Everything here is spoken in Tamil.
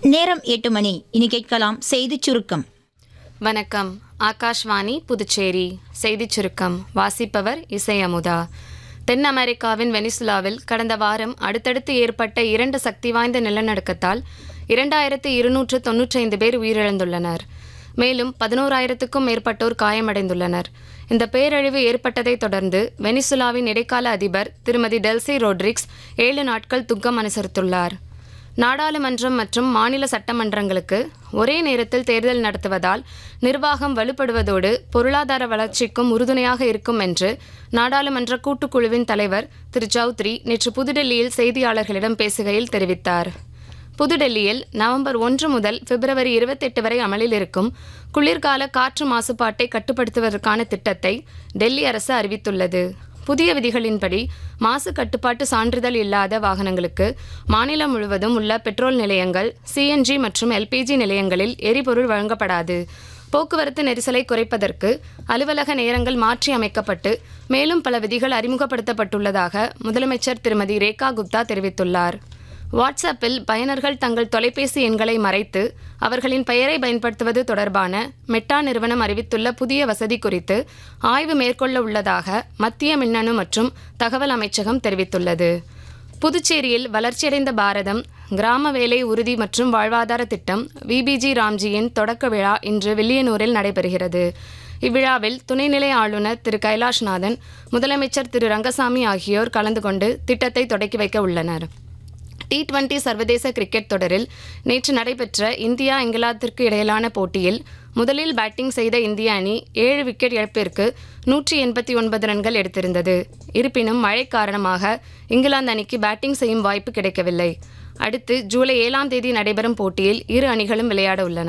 நேரம் எட்டு மணி இனி கேட்கலாம் செய்திச் சுருக்கம் வணக்கம் ஆகாஷ்வாணி புதுச்சேரி செய்திச் சுருக்கம் வாசிப்பவர் இசை அமுதா தென் அமெரிக்காவின் வெனிசுலாவில் கடந்த வாரம் அடுத்தடுத்து ஏற்பட்ட இரண்டு சக்தி வாய்ந்த நிலநடுக்கத்தால் இரண்டாயிரத்து இருநூற்று தொன்னூற்றைந்து பேர் உயிரிழந்துள்ளனர் மேலும் பதினோராயிரத்துக்கும் மேற்பட்டோர் காயமடைந்துள்ளனர் இந்த பேரழிவு ஏற்பட்டதைத் தொடர்ந்து வெனிசுலாவின் இடைக்கால அதிபர் திருமதி டெல்சி ரோட்ரிக்ஸ் ஏழு நாட்கள் துக்கம் அனுசரித்துள்ளார் நாடாளுமன்றம் மற்றும் மாநில சட்டமன்றங்களுக்கு ஒரே நேரத்தில் தேர்தல் நடத்துவதால் நிர்வாகம் வலுப்படுவதோடு பொருளாதார வளர்ச்சிக்கும் உறுதுணையாக இருக்கும் என்று நாடாளுமன்ற கூட்டுக்குழுவின் தலைவர் திரு சௌத்ரி நேற்று புதுடெல்லியில் செய்தியாளர்களிடம் பேசுகையில் தெரிவித்தார் புதுடெல்லியில் நவம்பர் ஒன்று முதல் பிப்ரவரி இருபத்தெட்டு வரை அமலில் இருக்கும் குளிர்கால காற்று மாசுபாட்டை கட்டுப்படுத்துவதற்கான திட்டத்தை டெல்லி அரசு அறிவித்துள்ளது புதிய விதிகளின்படி மாசு கட்டுப்பாட்டு சான்றிதழ் இல்லாத வாகனங்களுக்கு மாநிலம் முழுவதும் உள்ள பெட்ரோல் நிலையங்கள் சிஎன்ஜி மற்றும் எல்பிஜி நிலையங்களில் எரிபொருள் வழங்கப்படாது போக்குவரத்து நெரிசலை குறைப்பதற்கு அலுவலக நேரங்கள் மாற்றி அமைக்கப்பட்டு மேலும் பல விதிகள் அறிமுகப்படுத்தப்பட்டுள்ளதாக முதலமைச்சர் திருமதி ரேகா குப்தா தெரிவித்துள்ளார் வாட்ஸ்அப்பில் பயனர்கள் தங்கள் தொலைபேசி எண்களை மறைத்து அவர்களின் பெயரை பயன்படுத்துவது தொடர்பான மெட்டா நிறுவனம் அறிவித்துள்ள புதிய வசதி குறித்து ஆய்வு மேற்கொள்ள உள்ளதாக மத்திய மின்னணு மற்றும் தகவல் அமைச்சகம் தெரிவித்துள்ளது புதுச்சேரியில் வளர்ச்சியடைந்த பாரதம் கிராம வேலை உறுதி மற்றும் வாழ்வாதார திட்டம் விபிஜி ராம்ஜியின் தொடக்க விழா இன்று வில்லியனூரில் நடைபெறுகிறது இவ்விழாவில் துணைநிலை ஆளுநர் திரு கைலாஷ்நாதன் முதலமைச்சர் திரு ரங்கசாமி ஆகியோர் கலந்து கொண்டு திட்டத்தை தொடக்கி வைக்க உள்ளனர் டி டுவெண்டி சர்வதேச கிரிக்கெட் தொடரில் நேற்று நடைபெற்ற இந்தியா இங்கிலாந்திற்கு இடையிலான போட்டியில் முதலில் பேட்டிங் செய்த இந்திய அணி ஏழு விக்கெட் இழப்பிற்கு நூற்றி எண்பத்தி ஒன்பது ரன்கள் எடுத்திருந்தது இருப்பினும் மழை காரணமாக இங்கிலாந்து அணிக்கு பேட்டிங் செய்யும் வாய்ப்பு கிடைக்கவில்லை அடுத்து ஜூலை ஏழாம் தேதி நடைபெறும் போட்டியில் இரு அணிகளும் விளையாட உள்ளன